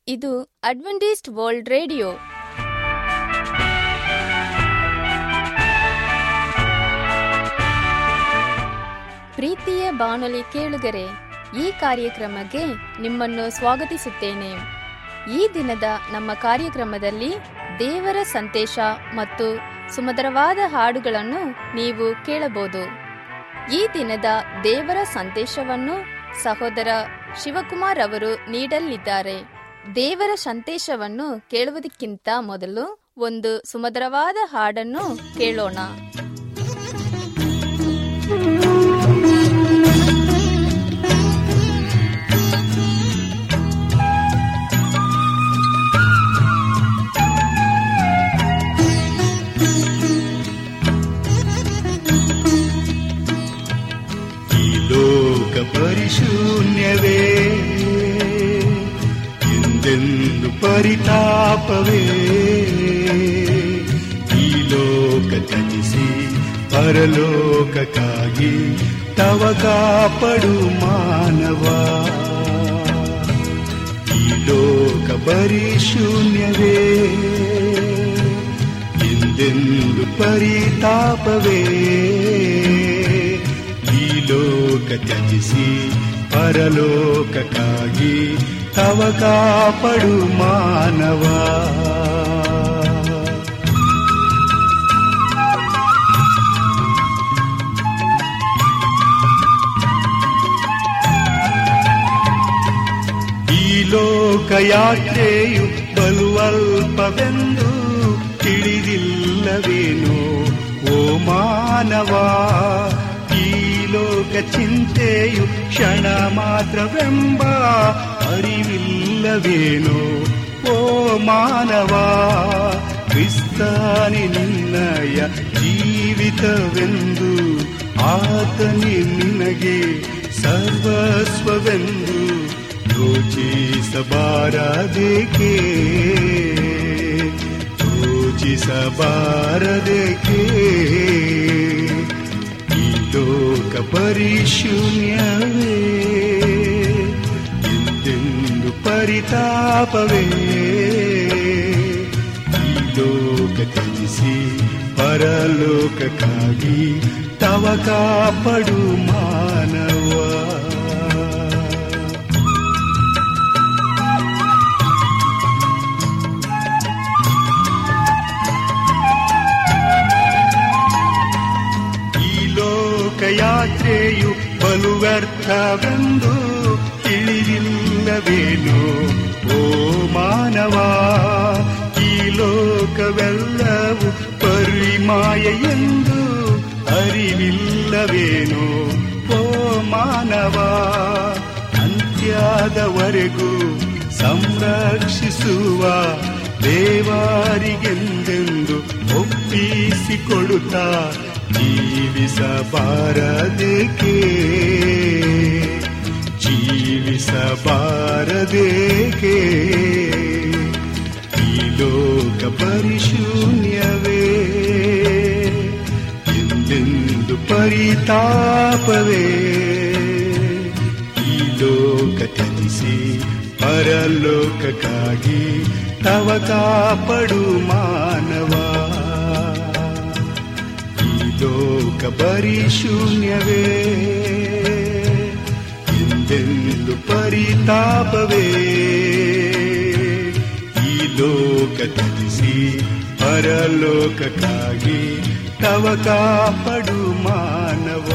ಇದು Adventist world radio ಪ್ರೀತಿಯ ಬಾನುಲಿ ಕೇಳುಗರೆ ಈ ಕಾರ್ಯಕ್ರಮಕ್ಕೆ ನಿಮ್ಮನ್ನು ಸ್ವಾಗತಿಸುತ್ತೇನೆ ಈ ದಿನದ ನಮ್ಮ ಕಾರ್ಯಕ್ರಮದಲ್ಲಿ ದೇವರ ಸಂದೇಶ ಮತ್ತು ಸುಮಧುರವಾದ ಹಾಡುಗಳನ್ನು ನೀವು ಕೇಳಬಹುದು ಈ ದಿನದ ದೇವರ ಸಂದೇಶವನ್ನು ಸಹೋದರ ಶಿವಕುಮಾರ್ ಅವರು ನೀಡಲಿದ್ದಾರೆ ದೇವರ ಸಂದೇಶವನ್ನು ಕೇಳುವುದಕ್ಕಿಂತ ಮೊದಲು ಒಂದು ಸುಮಧುರವಾದ ಹಾಡನ್ನು ಕೇಳೋಣ ಈ ಲೋಕ ಪರಿಶೂನ್ಯವೇ ಎಂದೆಂದು ಪರಿತಾಪವೇ ಈ ಲೋಕ ತ್ಯಜಿಸಿ ಪರಲೋಕಕ್ಕಾಗಿ ತವ ಕಾಪಡು ಮಾನವ ಈ ಲೋಕ ಪರಿಶೂನ್ಯವೇ ಎಂದೆಂದು ಪರಿತಾಪವೇ ಈ ಲೋಕ ತ್ಯಜಿಸಿ ಪರಲೋಕಕ್ಕಾಗಿ ತವ ಕಾಪಡು ಮಾನವ ಈ ಲೋಕ ಯಾತ್ರೆಯು ಬಲುವಲ್ಪವೆಂದು ತಿಳಿದಿಲ್ಲವೇನೋ ಓ ಮಾನವ ಈ ಲೋಕ ಚಿಂತೆಯು ಕ್ಷಣ ಮಾತ್ರವೆಂಬ ಅರಿವಿಲ್ಲವೇನೋ ಓ ಮಾನವ ಕ್ರಿಸ್ತಾನಿ ನಿನ್ನಯ ಜೀವಿತವೆಂದು ಆತನಿ ನಿನಗೆ ಸರ್ವಸ್ವವೆಂದು ಯೋಚಿಸಬಾರದೇಕೆ ಯೋಚಿಸಬಾರದೇಕೆ ಈ ಲೋಕ ಪರಿಶೂನ್ಯವೇ ಎಂದೆಂದು ಪರಿತಾಪವೇ ಈ ಲೋಕ ತ್ಯಜಿಸಿ ಪರಲೋಕಕ್ಕಾಗಿ ತವ ಕಾಪಡು ಮಾನವ ಈ ಲೋಕ ಯಾತ್ರೆಯು ಬಲು ವ್ಯರ್ಥವೆಂದು ತಿಳಿದಿಲ್ಲವೇನೋ ಓ ಮಾನವ ಈ ಲೋಕವೆಲ್ಲವೂ ಪರಿಮಾಯ ಎಂದು ಅರಿವಿಲ್ಲವೇನೋ ಓ ಮಾನವ ಅಂತ್ಯದವರೆಗೂ ಸಂರಕ್ಷಿಸುವ ದೇವರಿಗೆಂದೆಂದು ಒಪ್ಪಿಸಿಕೊಡುತ್ತಾ ಜೀವಿಸಬಾರದೇಕೆ ಜೀವಿಸಬಾರದೇಕೆ ಈ ಲೋಕ ಪರಿಶೂನ್ಯವೇ ಎಂದೆಂದು ಪರಿತಾಪವೇ ಈ ಲೋಕ ತ್ಯಜಿಸಿ ಪರಲೋಕಕ್ಕಾಗಿ ತವ ಕಾಪಡು ಮಾನವ ಈ ಲೋಕ ಪರಿಶೂನ್ಯವೇ ಎಂದೆಂದು ಪರಿತಾಪವೇ ಈ ಲೋಕ ತ್ಯಜಿಸಿ ಪರಲೋಕಕ್ಕಾಗಿ ತವ ಕಾಪಡು ಮಾನವ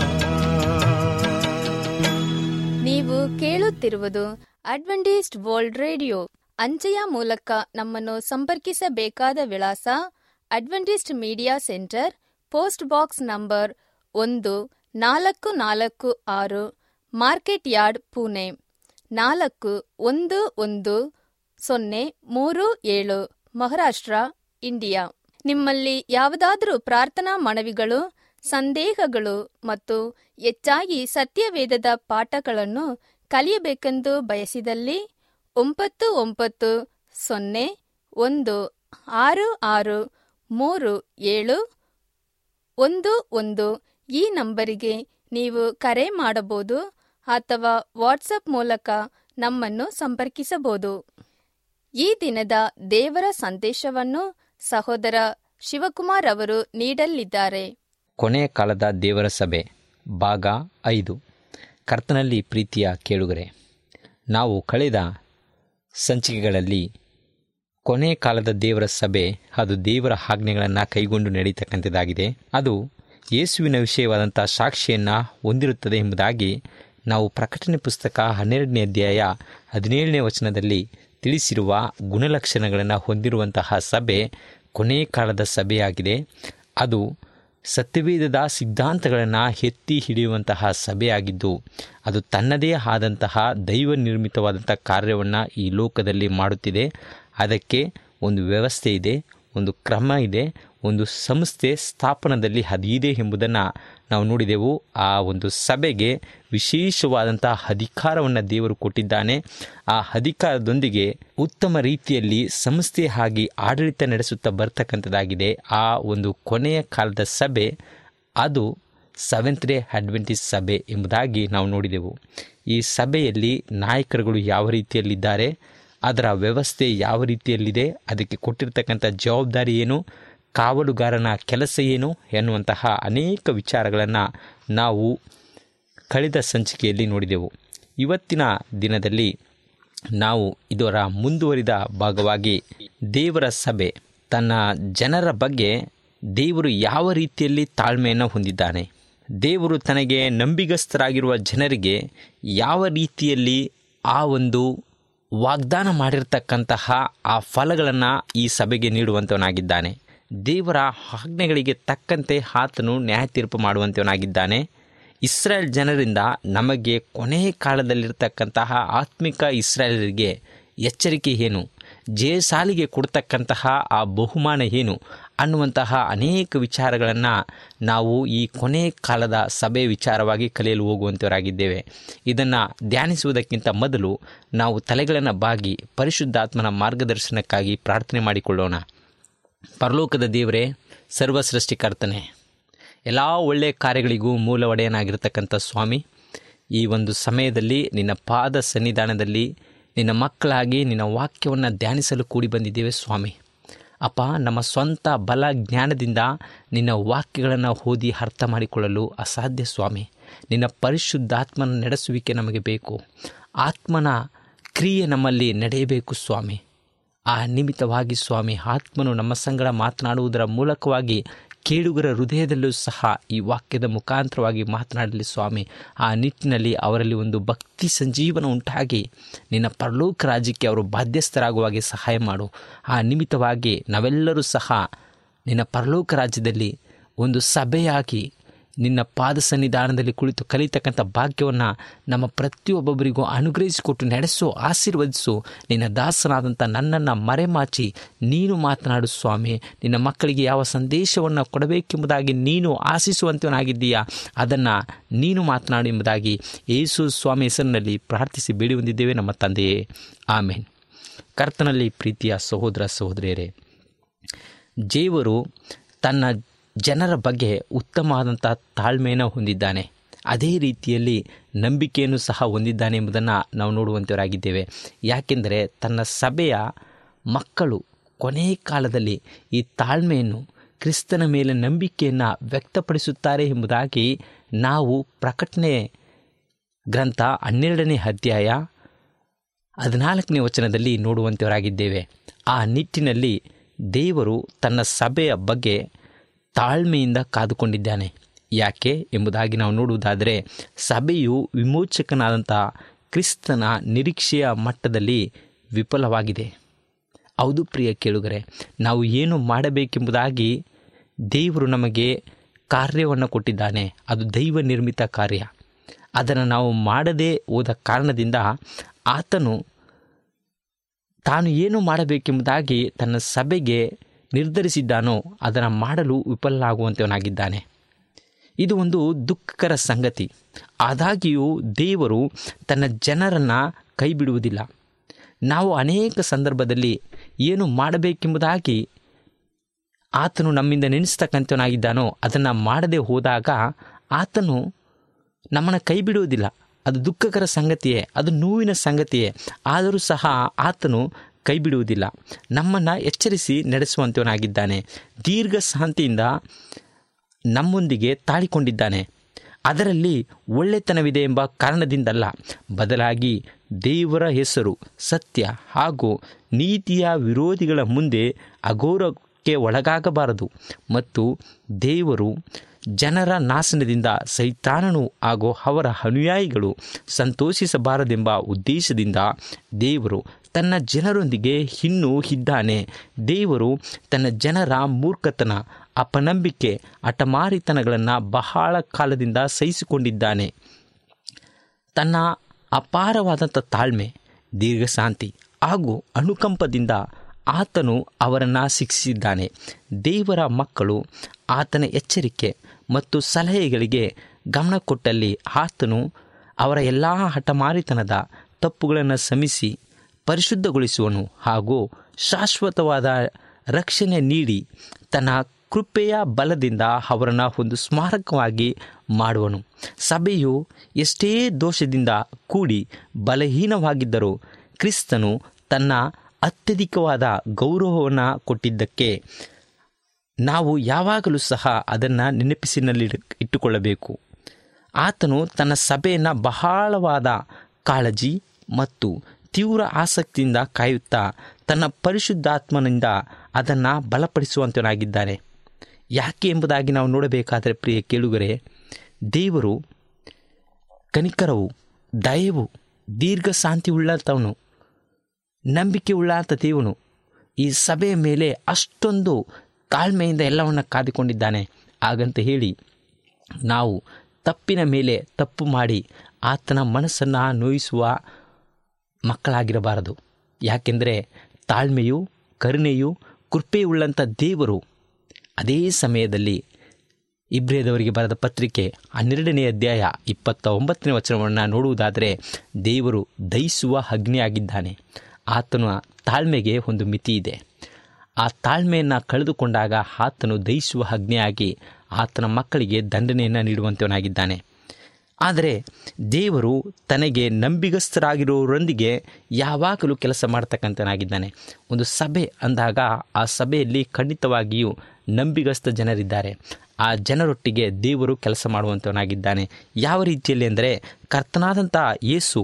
ನೀವು ಕೇಳುತ್ತಿರುವುದು ಅಡ್ವೆಂಟಿಸ್ಟ್ ವರ್ಲ್ಡ್ ರೇಡಿಯೋ ಅಂಚೆಯ ಮೂಲಕ ನಮ್ಮನ್ನು ಸಂಪರ್ಕಿಸಬೇಕಾದ ವಿಳಾಸ Adventist media centre post box number ಒಂದು ನಾಲ್ಕು ನಾಲ್ಕು ಆರು ಮಾರ್ಕೆಟ್ ಯಾರ್ಡ್ ಪುಣೆ ನಾಲ್ಕು ಒಂದು ಒಂದು ಸೊನ್ನೆ ಮೂರು ಏಳು ಮಹಾರಾಷ್ಟ್ರ ಇಂಡಿಯಾ ನಿಮ್ಮಲ್ಲಿ ಯಾವುದಾದರೂ ಪ್ರಾರ್ಥನಾ ಮನವಿಗಳು ಸಂದೇಹಗಳು ಮತ್ತು ಹೆಚ್ಚಾಗಿ ಸತ್ಯವೇದದ ಪಾಠಗಳನ್ನು ಕಲಿಯಬೇಕೆಂದು ಬಯಸಿದಲ್ಲಿ ಒಂಬತ್ತು ಒಂಬತ್ತು ಸೊನ್ನೆ ಒಂದು ಆರು ಆರು ಮೂರು ಏಳು ಒಂದು ಒಂದು ಈ ನಂಬರಿಗೆ ನೀವು ಕರೆ ಮಾಡಬಹುದು ಅಥವಾ ವಾಟ್ಸಪ್ ಮೂಲಕ ನಮ್ಮನ್ನು ಸಂಪರ್ಕಿಸಬಹುದು ಈ ದಿನದ ದೇವರ ಸಂದೇಶವನ್ನು ಸಹೋದರ ಶಿವಕುಮಾರ್ ಅವರು ನೀಡಲಿದ್ದಾರೆ ಕೊನೆಯ ಕಾಲದ ದೇವರ ಸಭೆ ಭಾಗ ಐದು ಕರ್ತನಲ್ಲಿ ಪ್ರೀತಿಯ ಕೇಳುಗರೆ ನಾವು ಕಳೆದ ಸಂಚಿಕೆಗಳಲ್ಲಿ ಕೊನೆಯ ಕಾಲದ ದೇವರ ಸಭೆ ಅದು ದೇವರ ಆಜ್ಞೆಗಳನ್ನು ಕೈಗೊಂಡು ನಡೀತಕ್ಕಂಥದ್ದಾಗಿದೆ ಅದು ಯೇಸುವಿನ ವಿಷಯವಾದಂಥ ಸಾಕ್ಷಿಯನ್ನು ಹೊಂದಿರುತ್ತದೆ ಎಂಬುದಾಗಿ ನಾವು ಪ್ರಕಟಣೆ ಪುಸ್ತಕ ಹನ್ನೆರಡನೇ ಅಧ್ಯಾಯ ಹದಿನೇಳನೇ ವಚನದಲ್ಲಿ ತಿಳಿಸಿರುವ ಗುಣಲಕ್ಷಣಗಳನ್ನು ಹೊಂದಿರುವಂತಹ ಸಭೆ ಕೊನೆಯ ಕಾಲದ ಸಭೆಯಾಗಿದೆ ಅದು ಸತ್ಯವೇದದ ಸಿದ್ಧಾಂತಗಳನ್ನು ಎತ್ತಿ ಹಿಡಿಯುವಂತಹ ಸಭೆಯಾಗಿದ್ದು ಅದು ತನ್ನದೇ ಆದಂತಹ ದೈವ ನಿರ್ಮಿತವಾದಂಥ ಕಾರ್ಯವನ್ನು ಈ ಲೋಕದಲ್ಲಿ ಮಾಡುತ್ತಿದೆ ಅದಕ್ಕೆ ಒಂದು ವ್ಯವಸ್ಥೆ ಇದೆ ಒಂದು ಕ್ರಮ ಇದೆ ಒಂದು ಸಂಸ್ಥೆ ಸ್ಥಾಪನದಲ್ಲಿ ಅದಿದೆ ಎಂಬುದನ್ನು ನಾವು ನೋಡಿದೆವು ಆ ಒಂದು ಸಭೆಗೆ ವಿಶೇಷವಾದಂತಹ ಅಧಿಕಾರವನ್ನು ದೇವರು ಕೊಟ್ಟಿದ್ದಾನೆ ಆ ಅಧಿಕಾರದೊಂದಿಗೆ ಉತ್ತಮ ರೀತಿಯಲ್ಲಿ ಸಂಸ್ಥೆ ಆಗಿ ಆಡಳಿತ ನಡೆಸುತ್ತಾ ಬರ್ತಕ್ಕಂಥದ್ದಾಗಿದೆ ಆ ಒಂದು ಕೊನೆಯ ಕಾಲದ ಸಭೆ ಅದು ಸೆವೆಂತ್ ಡೇ ಅಡ್ವೆಂಟಿಸ್ ಸಭೆ ಎಂಬುದಾಗಿ ನಾವು ನೋಡಿದೆವು ಈ ಸಭೆಯಲ್ಲಿ ನಾಯಕರುಗಳು ಯಾವ ರೀತಿಯಲ್ಲಿದ್ದಾರೆ ಅದರ ವ್ಯವಸ್ಥೆ ಯಾವ ರೀತಿಯಲ್ಲಿದೆ ಅದಕ್ಕೆ ಕೊಟ್ಟಿರ್ತಕ್ಕಂಥ ಜವಾಬ್ದಾರಿ ಏನು ಕಾವಲುಗಾರನ ಕೆಲಸ ಏನು ಎನ್ನುವಂತಹ ಅನೇಕ ವಿಚಾರಗಳನ್ನು ನಾವು ಕಳೆದ ಸಂಚಿಕೆಯಲ್ಲಿ ನೋಡಿದೆವು ಇವತ್ತಿನ ದಿನದಲ್ಲಿ ನಾವು ಇದರ ಮುಂದುವರಿದ ಭಾಗವಾಗಿ ದೇವರ ಸಭೆ ತನ್ನ ಜನರ ಬಗ್ಗೆ ದೇವರು ಯಾವ ರೀತಿಯಲ್ಲಿ ತಾಳ್ಮೆಯನ್ನು ಹೊಂದಿದ್ದಾನೆ ದೇವರು ತನಗೆ ನಂಬಿಗಸ್ತರಾಗಿರುವ ಜನರಿಗೆ ಯಾವ ರೀತಿಯಲ್ಲಿ ಆ ಒಂದು ವಾಗ್ದಾನ ಮಾಡಿರ್ತಕ್ಕಂತಹ ಆ ಫಲಗಳನ್ನು ಈ ಸಭೆಗೆ ನೀಡುವಂಥವನಾಗಿದ್ದಾನೆ ದೇವರ ಆಜ್ಞೆಗಳಿಗೆ ತಕ್ಕಂತೆ ಆತನು ನ್ಯಾಯ ತೀರ್ಪು ಮಾಡುವಂಥವನಾಗಿದ್ದಾನೆ ಇಸ್ರಾಯೇಲ್ ಜನರಿಂದ ನಮಗೆ ಕೊನೆಯ ಕಾಲದಲ್ಲಿರ್ತಕ್ಕಂತಹ ಆತ್ಮಿಕ ಇಸ್ರಾಯೇಲರಿಗೆ ಎಚ್ಚರಿಕೆ ಏನು ಜಯಸಾಲಿಗೆ ಕೊಡ್ತಕ್ಕಂತಹ ಆ ಬಹುಮಾನ ಏನು ಅನ್ನುವಂತಹ ಅನೇಕ ವಿಚಾರಗಳನ್ನು ನಾವು ಈ ಕೊನೆಯ ಕಾಲದ ಸಭೆ ವಿಚಾರವಾಗಿ ಕಲಿಯಲು ಹೋಗುವಂಥವರಾಗಿದ್ದೇವೆ ಇದನ್ನು ಧ್ಯಾನಿಸುವುದಕ್ಕಿಂತ ಮೊದಲು ನಾವು ತಲೆಗಳನ್ನು ಬಾಗಿ ಪರಿಶುದ್ಧಾತ್ಮನ ಮಾರ್ಗದರ್ಶನಕ್ಕಾಗಿ ಪ್ರಾರ್ಥನೆ ಮಾಡಿಕೊಳ್ಳೋಣ ಪರಲೋಕದ ದೇವರೇ ಸರ್ವಸೃಷ್ಟಿಕರ್ತನೆ ಎಲ್ಲ ಒಳ್ಳೆಯ ಕಾರ್ಯಗಳಿಗೂ ಮೂಲ ಒಡೆಯನಾಗಿರ್ತಕ್ಕಂಥ ಸ್ವಾಮಿ ಈ ಒಂದು ಸಮಯದಲ್ಲಿ ನಿನ್ನ ಪಾದ ಸನ್ನಿಧಾನದಲ್ಲಿ ನಿನ್ನ ಮಕ್ಕಳಾಗಿ ನಿನ್ನ ವಾಕ್ಯವನ್ನು ಧ್ಯಾನಿಸಲು ಕೂಡಿ ಬಂದಿದ್ದೇವೆ ಸ್ವಾಮಿ ಅಪ್ಪ ನಮ್ಮ ಸ್ವಂತ ಬಲ ಜ್ಞಾನದಿಂದ ನಿನ್ನ ವಾಕ್ಯಗಳನ್ನು ಓದಿ ಅರ್ಥ ಮಾಡಿಕೊಳ್ಳಲು ಅಸಾಧ್ಯ ಸ್ವಾಮಿ ನಿನ್ನ ಪರಿಶುದ್ಧಾತ್ಮನ ನಡೆಸುವಿಕೆ ನಮಗೆ ಬೇಕು ಆತ್ಮನ ಕ್ರಿಯೆ ನಮ್ಮಲ್ಲಿ ನಡೆಯಬೇಕು ಸ್ವಾಮಿ ಆ ನಿಮಿತ್ತವಾಗಿ ಸ್ವಾಮಿ ಆತ್ಮನು ನಮ್ಮ ಸಂಗಡ ಮಾತನಾಡುವುದರ ಮೂಲಕವಾಗಿ ಕೇಳುಗರ ಹೃದಯದಲ್ಲೂ ಸಹ ಈ ವಾಕ್ಯದ ಮುಖಾಂತರವಾಗಿ ಮಾತನಾಡಲಿ ಸ್ವಾಮಿ ಆ ನಿಟ್ಟಿನಲ್ಲಿ ಅವರಲ್ಲಿ ಒಂದು ಭಕ್ತಿ ಸಂಜೀವನ ಉಂಟಾಗಿ ನಿನ್ನ ಪರಲೋಕ ರಾಜ್ಯಕ್ಕೆ ಅವರು ಬಾಧ್ಯಸ್ಥರಾಗುವ ಹಾಗೆ ಸಹಾಯ ಮಾಡು ಆ ನಿಮಿತ್ತವಾಗಿ ನಾವೆಲ್ಲರೂ ಸಹ ನಿನ್ನ ಪರಲೋಕ ರಾಜ್ಯದಲ್ಲಿ ಒಂದು ಸಭೆಯಾಗಿ ನಿನ್ನ ಪಾದ ಸನ್ನಿಧಾನದಲ್ಲಿ ಕುಳಿತು ಕಲಿತಕ್ಕಂಥ ಭಾಗ್ಯವನ್ನು ನಮ್ಮ ಪ್ರತಿಯೊಬ್ಬೊಬ್ಬರಿಗೂ ಅನುಗ್ರಹಿಸಿಕೊಟ್ಟು ನಡೆಸು ಆಶೀರ್ವದಿಸು ನಿನ್ನ ದಾಸನಾದಂಥ ನನ್ನನ್ನು ಮರೆಮಾಚಿ ನೀನು ಮಾತನಾಡು ಸ್ವಾಮಿ ನಿನ್ನ ಮಕ್ಕಳಿಗೆ ಯಾವ ಸಂದೇಶವನ್ನು ಕೊಡಬೇಕೆಂಬುದಾಗಿ ನೀನು ಆಶಿಸುವಂತವನಾಗಿದ್ದೀಯಾ ಅದನ್ನು ನೀನು ಮಾತನಾಡು ಎಂಬುದಾಗಿ ಯೇಸು ಸ್ವಾಮಿ ಹೆಸರಿನಲ್ಲಿ ಪ್ರಾರ್ಥಿಸಿ ಬೇಡಿ ಹೊಂದಿದ್ದೇವೆ ನಮ್ಮ ತಂದೆಯೇ ಆಮೇನ್ ಕರ್ತನಲ್ಲಿ ಪ್ರೀತಿಯ ಸಹೋದರ ಸಹೋದರಿಯರೇ ದೇವರು ತನ್ನ ಜನರ ಬಗ್ಗೆ ಉತ್ತಮವಾದಂಥ ತಾಳ್ಮೆಯನ್ನು ಹೊಂದಿದ್ದಾನೆ ಅದೇ ರೀತಿಯಲ್ಲಿ ನಂಬಿಕೆಯನ್ನು ಸಹ ಹೊಂದಿದ್ದಾನೆ ಎಂಬುದನ್ನು ನಾವು ನೋಡುವಂಥವರಾಗಿದ್ದೇವೆ ಯಾಕೆಂದರೆ ತನ್ನ ಸಭೆಯ ಮಕ್ಕಳು ಕೊನೆಯ ಕಾಲದಲ್ಲಿ ಈ ತಾಳ್ಮೆಯನ್ನು ಕ್ರಿಸ್ತನ ಮೇಲೆ ನಂಬಿಕೆಯನ್ನು ವ್ಯಕ್ತಪಡಿಸುತ್ತಾರೆ ಎಂಬುದಾಗಿ ನಾವು ಪ್ರಕಟಣೆ ಗ್ರಂಥ ಹನ್ನೆರಡನೇ ಅಧ್ಯಾಯ ಹದಿನಾಲ್ಕನೇ ವಚನದಲ್ಲಿ ನೋಡುವಂಥವರಾಗಿದ್ದೇವೆ ಆ ನಿಟ್ಟಿನಲ್ಲಿ ದೇವರು ತನ್ನ ಸಭೆಯ ಬಗ್ಗೆ ತಾಳ್ಮೆಯಿಂದ ಕಾದುಕೊಂಡಿದ್ದಾನೆ ಯಾಕೆ ಎಂಬುದಾಗಿ ನಾವು ನೋಡುವುದಾದರೆ ಸಭೆಯು ವಿಮೋಚಕನಾದಂಥ ಕ್ರಿಸ್ತನ ನಿರೀಕ್ಷೆಯ ಮಟ್ಟದಲ್ಲಿ ವಿಫಲವಾಗಿದೆ ಹೌದು ಪ್ರಿಯ ಕೇಳುಗರೆ ನಾವು ಏನು ಮಾಡಬೇಕೆಂಬುದಾಗಿ ದೇವರು ನಮಗೆ ಕಾರ್ಯವನ್ನು ಕೊಟ್ಟಿದ್ದಾನೆ ಅದು ದೈವ ನಿರ್ಮಿತ ಕಾರ್ಯ ಅದನ್ನು ನಾವು ಮಾಡದೇ ಹೋದ ಕಾರಣದಿಂದ ಆತನು ತಾನು ಏನು ಮಾಡಬೇಕೆಂಬುದಾಗಿ ತನ್ನ ಸಭೆಗೆ ನಿರ್ಧರಿಸಿದ್ದಾನೋ ಅದನ್ನು ಮಾಡಲು ವಿಫಲನಾಗುವಂತವನಾಗಿದ್ದಾನೆ ಇದು ಒಂದು ದುಃಖಕರ ಸಂಗತಿ ಆದಾಗ್ಯೂ ದೇವರು ತನ್ನ ಜನರನ್ನು ಕೈ ಬಿಡುವುದಿಲ್ಲ ನಾವು ಅನೇಕ ಸಂದರ್ಭದಲ್ಲಿ ಏನು ಮಾಡಬೇಕೆಂಬುದಾಗಿ ಆತನು ನಮ್ಮಿಂದ ನೆನೆಸ್ತಕ್ಕಂಥವನಾಗಿದ್ದಾನೋ ಅದನ್ನು ಮಾಡದೆ ಹೋದಾಗ ಆತನು ನಮ್ಮನ್ನು ಕೈ ಬಿಡುವುದಿಲ್ಲ ಅದು ದುಃಖಕರ ಸಂಗತಿಯೇ ಅದು ನೋವಿನ ಸಂಗತಿಯೇ ಆದರೂ ಸಹ ಆತನು ಕೈ ಬಿಡುವುದಿಲ್ಲ ನಮ್ಮನ್ನು ಎಚ್ಚರಿಸಿ ನಡೆಸುವಂತವನಾಗಿದ್ದಾನೆ ದೀರ್ಘ ಶಾಂತಿಯಿಂದ ನಮ್ಮೊಂದಿಗೆ ತಾಳಿಕೊಂಡಿದ್ದಾನೆ ಅದರಲ್ಲಿ ಒಳ್ಳೆತನವಿದೆ ಎಂಬ ಕಾರಣದಿಂದಲ್ಲ ಬದಲಾಗಿ ದೇವರ ಹೆಸರು ಸತ್ಯ ಹಾಗೂ ನೀತಿಯ ವಿರೋಧಿಗಳ ಮುಂದೆ ಅಗೌರವಕ್ಕೆ ಒಳಗಾಗಬಾರದು ಮತ್ತು ದೇವರು ಜನರ ನಾಶನದಿಂದ ಸೈತಾನನು ಹಾಗೂ ಅವರ ಅನುಯಾಯಿಗಳು ಸಂತೋಷಿಸಬಾರದೆಂಬ ಉದ್ದೇಶದಿಂದ ದೇವರು ತನ್ನ ಜನರೊಂದಿಗೆ ಇನ್ನೂ ಇದ್ದಾನೆ ದೇವರು ತನ್ನ ಜನರ ಮೂರ್ಖತನ ಅಪನಂಬಿಕೆ ಹಠಮಾರಿತನಗಳನ್ನು ಬಹಳ ಕಾಲದಿಂದ ಸಹಿಸಿಕೊಂಡಿದ್ದಾನೆ ತನ್ನ ಅಪಾರವಾದಂಥ ತಾಳ್ಮೆ ದೀರ್ಘಶಾಂತಿ ಹಾಗೂ ಅನುಕಂಪದಿಂದ ಆತನು ಅವರನ್ನು ಶಿಕ್ಷಿಸಿದ್ದಾನೆ ದೇವರ ಮಕ್ಕಳು ಆತನ ಎಚ್ಚರಿಕೆ ಮತ್ತು ಸಲಹೆಗಳಿಗೆ ಗಮನ ಕೊಟ್ಟಲ್ಲಿ ಆತನು ಅವರ ಎಲ್ಲ ಹಠಮಾರಿತನದ ತಪ್ಪುಗಳನ್ನು ಶ್ರಮಿಸಿ ಪರಿಶುದ್ಧಗೊಳಿಸುವನು ಹಾಗೂ ಶಾಶ್ವತವಾದ ರಕ್ಷಣೆ ನೀಡಿ ತನ್ನ ಕೃಪೆಯ ಬಲದಿಂದ ಅವರನ್ನು ಒಂದು ಸ್ಮಾರಕವಾಗಿ ಮಾಡುವನು ಸಭೆಯು ಎಷ್ಟೇ ದೋಷದಿಂದ ಕೂಡಿ ಬಲಹೀನವಾಗಿದ್ದರೂ ಕ್ರಿಸ್ತನು ತನ್ನ ಅತ್ಯಧಿಕವಾದ ಗೌರವವನ್ನು ಕೊಟ್ಟಿದ್ದಕ್ಕೆ ನಾವು ಯಾವಾಗಲೂ ಸಹ ಅದನ್ನು ನೆನಪಿಸಿನಲ್ಲಿ ಇಟ್ಟುಕೊಳ್ಳಬೇಕು ಆತನು ತನ್ನ ಸಭೆಯನ್ನು ಬಹಳವಾದ ಕಾಳಜಿ ಮತ್ತು ತೀವ್ರ ಆಸಕ್ತಿಯಿಂದ ಕಾಯುತ್ತಾ ತನ್ನ ಪರಿಶುದ್ಧಾತ್ಮನಿಂದ ಅದನ್ನು ಬಲಪಡಿಸುವಂತನಾಗಿದ್ದಾನೆ ಯಾಕೆ ಎಂಬುದಾಗಿ ನಾವು ನೋಡಬೇಕಾದರೆ ಪ್ರಿಯ ಕೇಳುಗರೆ ದೇವರು ಕನಿಕರವು ದಯವು ದೀರ್ಘ ಶಾಂತಿ ಉಳ್ಳಂಥವನು ನಂಬಿಕೆ ಉಳ್ಳಂಥ ದೇವನು ಈ ಸಭೆಯ ಮೇಲೆ ಅಷ್ಟೊಂದು ತಾಳ್ಮೆಯಿಂದ ಎಲ್ಲವನ್ನು ಕಾದಿಕೊಂಡಿದ್ದಾನೆ ಹಾಗಂತ ಹೇಳಿ ನಾವು ತಪ್ಪಿನ ಮೇಲೆ ತಪ್ಪು ಮಾಡಿ ಆತನ ಮನಸ್ಸನ್ನು ನೋಯಿಸುವ ಮಕ್ಕಳಾಗಿರಬಾರದು ಯಾಕೆಂದರೆ ತಾಳ್ಮೆಯು ಕರುಣೆಯು ಕೃಪೆಯುಳ್ಳಂಥ ದೇವರು ಅದೇ ಸಮಯದಲ್ಲಿ ಇಬ್ರಿಯದವರಿಗೆ ಬರೆದ ಪತ್ರಿಕೆ ಹನ್ನೆರಡನೇ ಅಧ್ಯಾಯ ಇಪ್ಪತ್ತ ಒಂಬತ್ತನೇ ವಚನವನ್ನು ನೋಡುವುದಾದರೆ ದೇವರು ದಯಿಸುವ ಅಗ್ನಿಯಾಗಿದ್ದಾನೆ ಆತನ ತಾಳ್ಮೆಗೆ ಒಂದು ಮಿತಿ ಇದೆ ಆ ತಾಳ್ಮೆಯನ್ನು ಕಳೆದುಕೊಂಡಾಗ ಆತನು ದಯಿಸುವ ಅಗ್ನಿಯಾಗಿ ಆತನ ಮಕ್ಕಳಿಗೆ ದಂಡನೆಯನ್ನು ನೀಡುವಂತವನಾಗಿದ್ದಾನೆ ಆದರೆ ದೇವರು ತನಗೆ ನಂಬಿಗಸ್ಥರಾಗಿರೋರೊಂದಿಗೆ ಯಾವಾಗಲೂ ಕೆಲಸ ಮಾಡ್ತಕ್ಕಂಥನಾಗಿದ್ದಾನೆ ಒಂದು ಸಭೆ ಅಂದಾಗ ಆ ಸಭೆಯಲ್ಲಿ ಖಂಡಿತವಾಗಿಯೂ ನಂಬಿಗಸ್ತ ಜನರಿದ್ದಾರೆ ಆ ಜನರೊಟ್ಟಿಗೆ ದೇವರು ಕೆಲಸ ಮಾಡುವಂಥವನಾಗಿದ್ದಾನೆ ಯಾವ ರೀತಿಯಲ್ಲಿ ಅಂದರೆ ಕರ್ತನಾದಂಥ ಯೇಸು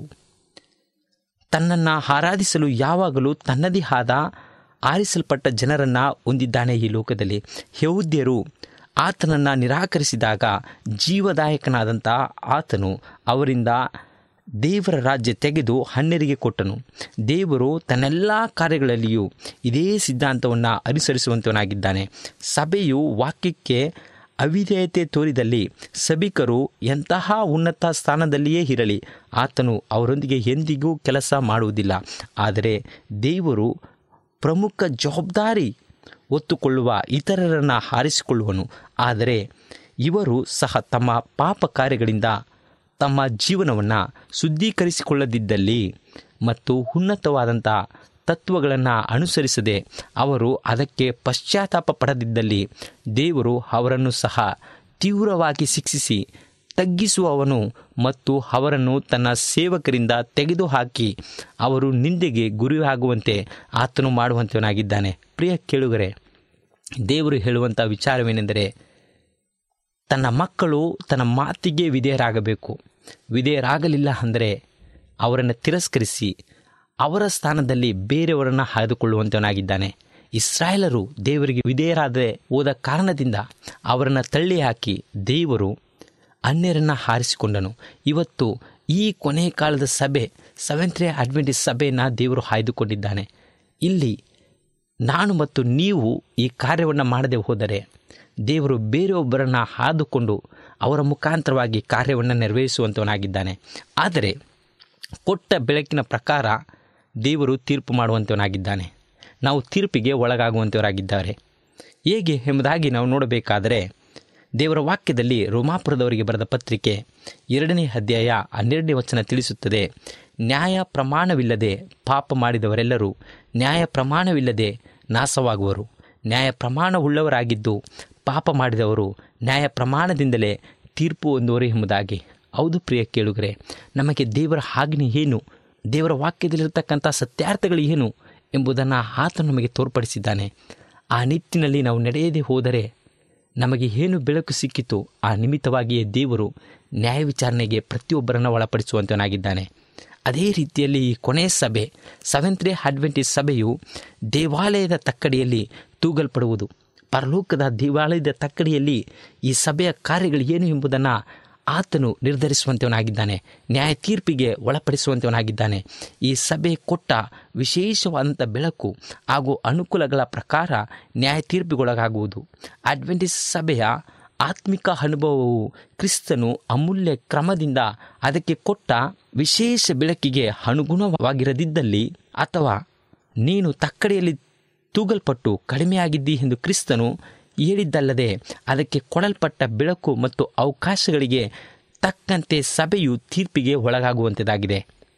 ತನ್ನನ್ನು ಆರಾಧಿಸಲು ಯಾವಾಗಲೂ ತನ್ನದೇ ಆದ ಆರಿಸಲ್ಪಟ್ಟ ಜನರನ್ನು ಹೊಂದಿದ್ದಾನೆ ಈ ಲೋಕದಲ್ಲಿ ಯಹೂದ್ಯರು ಆತನನ್ನು ನಿರಾಕರಿಸಿದಾಗ ಜೀವದಾಯಕನಾದಂಥ ಆತನು ಅವರಿಂದ ದೇವರ ರಾಜ್ಯ ತೆಗೆದು ಹನ್ನೆರಿಗೆ ಕೊಟ್ಟನು ದೇವರು ತನ್ನೆಲ್ಲ ಕಾರ್ಯಗಳಲ್ಲಿಯೂ ಇದೇ ಸಿದ್ಧಾಂತವನ್ನು ಅನುಸರಿಸುವಂತವನಾಗಿದ್ದಾನೆ ಸಭೆಯು ವಾಕ್ಯಕ್ಕೆ ಅವಿಧೇಯತೆ ತೋರಿದಲ್ಲಿ ಸಭಿಕರು ಎಂತಹ ಉನ್ನತ ಸ್ಥಾನದಲ್ಲಿಯೇ ಇರಲಿ ಆತನು ಅವರೊಂದಿಗೆ ಎಂದಿಗೂ ಕೆಲಸ ಮಾಡುವುದಿಲ್ಲ ಆದರೆ ದೇವರು ಪ್ರಮುಖ ಜವಾಬ್ದಾರಿ ಒತ್ತುಕೊಳ್ಳುವ ಇತರರನ್ನು ಹಾರಿಸಿಕೊಳ್ಳುವನು ಆದರೆ ಇವರು ಸಹ ತಮ್ಮ ಪಾಪ ಕಾರ್ಯಗಳಿಂದ ತಮ್ಮ ಜೀವನವನ್ನು ಶುದ್ಧೀಕರಿಸಿಕೊಳ್ಳದಿದ್ದಲ್ಲಿ ಮತ್ತು ಉನ್ನತವಾದಂಥ ತತ್ವಗಳನ್ನು ಅನುಸರಿಸದೆ ಅವರು ಅದಕ್ಕೆ ಪಶ್ಚಾತ್ತಾಪ ಪಡದಿದ್ದಲ್ಲಿ ದೇವರು ಅವರನ್ನು ಸಹ ತೀವ್ರವಾಗಿ ಶಿಕ್ಷಿಸಿ ತಗ್ಗಿಸುವವನು ಮತ್ತು ಅವರನ್ನು ತನ್ನ ಸೇವಕರಿಂದ ತೆಗೆದುಹಾಕಿ ಅವರು ನಿಂದೆಗೆ ಗುರಿಯಾಗುವಂತೆ ಆತನು ಮಾಡುವಂತವನಾಗಿದ್ದಾನೆ ಪ್ರಿಯ ಕೇಳುಗರೆ ದೇವರು ಹೇಳುವಂಥ ವಿಚಾರವೇನೆಂದರೆ ತನ್ನ ಮಕ್ಕಳು ತನ್ನ ಮಾತಿಗೆ ವಿಧೇಯರಾಗಬೇಕು ವಿಧೇಯರಾಗಲಿಲ್ಲ ಅಂದರೆ ಅವರನ್ನು ತಿರಸ್ಕರಿಸಿ ಅವರ ಸ್ಥಾನದಲ್ಲಿ ಬೇರೆಯವರನ್ನು ಆಯ್ದುಕೊಳ್ಳುವಂತವನಾಗಿದ್ದಾನೆ ಇಸ್ರಾಯೇಲರು ದೇವರಿಗೆ ವಿಧೇಯರಾದ ಹೋದ ಕಾರಣದಿಂದ ಅವರನ್ನು ತಳ್ಳಿ ಹಾಕಿ ದೇವರು ಅನ್ಯರನ್ನು ಹಾರಿಸಿಕೊಂಡನು ಇವತ್ತು ಈ ಕೊನೆಯ ಕಾಲದ ಸಭೆ ಸೆವೆಂತ್ ರೇ ಅಡ್ವೆಂಟಿಸ್ ಸಭೆಯನ್ನು ದೇವರು ಆಯ್ದುಕೊಂಡಿದ್ದಾನೆ ಇಲ್ಲಿ ನಾನು ಮತ್ತು ನೀವು ಈ ಕಾರ್ಯವನ್ನು ಮಾಡದೆ ಹೋದರೆ ದೇವರು ಬೇರೆಯೊಬ್ಬರನ್ನು ಹಾದುಕೊಂಡು ಅವರ ಮುಖಾಂತರವಾಗಿ ಕಾರ್ಯವನ್ನು ನೆರವೇರಿಸುವಂಥವನಾಗಿದ್ದಾನೆ ಆದರೆ ಕೊಟ್ಟ ಬೆಳಕಿನ ಪ್ರಕಾರ ದೇವರು ತೀರ್ಪು ಮಾಡುವಂಥವನಾಗಿದ್ದಾನೆ ನಾವು ತೀರ್ಪಿಗೆ ಒಳಗಾಗುವಂಥವರಾಗಿದ್ದಾರೆ ಹೇಗೆ ಎಂಬುದಾಗಿ ನಾವು ನೋಡಬೇಕಾದರೆ ದೇವರ ವಾಕ್ಯದಲ್ಲಿ ರೋಮಾಪುರದವರಿಗೆ ಬರೆದ ಪತ್ರಿಕೆ ಎರಡನೇ ಅಧ್ಯಾಯ ಹನ್ನೆರಡನೇ ವಚನ ತಿಳಿಸುತ್ತದೆ ನ್ಯಾಯ ಪ್ರಮಾಣವಿಲ್ಲದೆ ಪಾಪ ಮಾಡಿದವರೆಲ್ಲರೂ ನ್ಯಾಯ ಪ್ರಮಾಣವಿಲ್ಲದೆ ನಾಶವಾಗುವರು ನ್ಯಾಯ ಪ್ರಮಾಣವುಳ್ಳವರಾಗಿದ್ದು ಪಾಪ ಮಾಡಿದವರು ನ್ಯಾಯ ಪ್ರಮಾಣದಿಂದಲೇ ತೀರ್ಪು ಹೊಂದುವರು ಎಂಬುದಾಗಿ ಹೌದು ಪ್ರಿಯ ಕೇಳುಗರೆ ನಮಗೆ ದೇವರ ಆಜ್ಞೆ ಏನು ದೇವರ ವಾಕ್ಯದಲ್ಲಿರ್ತಕ್ಕಂಥ ಸತ್ಯಾರ್ಥಗಳು ಏನು ಎಂಬುದನ್ನು ಆತನು ನಮಗೆ ತೋರ್ಪಡಿಸಿದ್ದಾನೆ ಆ ನಿಟ್ಟಿನಲ್ಲಿ ನಾವು ನಡೆಯದೆ ಹೋದರೆ ನಮಗೆ ಏನು ಬೆಳಕು ಸಿಕ್ಕಿತು ಆ ನಿಮಿತ್ತವಾಗಿಯೇ ದೇವರು ನ್ಯಾಯ ವಿಚಾರಣೆಗೆ ಪ್ರತಿಯೊಬ್ಬರನ್ನು ಒಳಪಡಿಸುವಂತನಾಗಿದ್ದಾನೆ ಅದೇ ರೀತಿಯಲ್ಲಿ ಈ ಕೊನೆಯ ಸಭೆ ಸೆವೆಂತ್ ಡೇ ಅಡ್ವೆಂಟೇಜ್ ಸಭೆಯು ದೇವಾಲಯದ ತಕ್ಕಡಿಯಲ್ಲಿ ತೂಗಲ್ಪಡುವುದು ಪರಲೋಕದ ದೇವಾಲಯದ ತಕ್ಕಡಿಯಲ್ಲಿ ಈ ಸಭೆಯ ಕಾರ್ಯಗಳು ಏನು ಎಂಬುದನ್ನು ಆತನು ನಿರ್ಧರಿಸುವಂತವನಾಗಿದ್ದಾನೆ ನ್ಯಾಯ ತೀರ್ಪಿಗೆ ಒಳಪಡಿಸುವಂತವನಾಗಿದ್ದಾನೆ ಈ ಸಭೆ ಕೊಟ್ಟ ವಿಶೇಷವಾದಂಥ ಬೆಳಕು ಹಾಗೂ ಅನುಕೂಲಗಳ ಪ್ರಕಾರ ನ್ಯಾಯ ತೀರ್ಪಿಗೊಳಗಾಗುವುದು ಅಡ್ವೆಂಟಿಸ್ ಸಭೆಯ ಆತ್ಮಿಕ ಅನುಭವವು ಕ್ರಿಸ್ತನು ಅಮೂಲ್ಯ ಕ್ರಮದಿಂದ ಅದಕ್ಕೆ ಕೊಟ್ಟ ವಿಶೇಷ ಬೆಳಕಿಗೆ ಅನುಗುಣವಾಗಿರದಿದ್ದಲ್ಲಿ ಅಥವಾ ನೀನು ತಕ್ಕಡಿಯಲ್ಲಿ ತೂಗಲ್ಪಟ್ಟು ಕಡಿಮೆಯಾಗಿದ್ದಿ ಎಂದು ಕ್ರಿಸ್ತನು ಹೇಳಿದ್ದಲ್ಲದೆ ಅದಕ್ಕೆ ಕೊಡಲ್ಪಟ್ಟ ಬೆಳಕು ಮತ್ತು ಅವಕಾಶಗಳಿಗೆ ತಕ್ಕಂತೆ ಸಭೆಯು ತೀರ್ಪಿಗೆ ಒಳಗಾಗುವಂಥದ್ದಾಗಿದೆ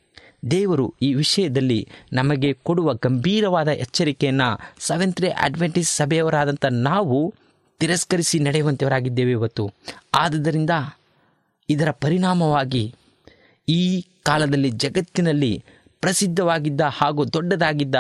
ದೇವರು ಈ ವಿಷಯದಲ್ಲಿ ನಮಗೆ ಕೊಡುವ ಗಂಭೀರವಾದ ಎಚ್ಚರಿಕೆಯನ್ನು ಸೆವೆಂತ್ ಡೇ ಅಡ್ವೆಂಟೇಜ್ ಸಭೆಯವರಾದಂಥ ನಾವು ತಿರಸ್ಕರಿಸಿ ನಡೆಯುವಂಥವರಾಗಿದ್ದೇವೆ ಇವತ್ತು ಆದುದರಿಂದ ಇದರ ಪರಿಣಾಮವಾಗಿ ಈ ಕಾಲದಲ್ಲಿ ಜಗತ್ತಿನಲ್ಲಿ ಪ್ರಸಿದ್ಧವಾಗಿದ್ದ ಹಾಗೂ ದೊಡ್ಡದಾಗಿದ್ದ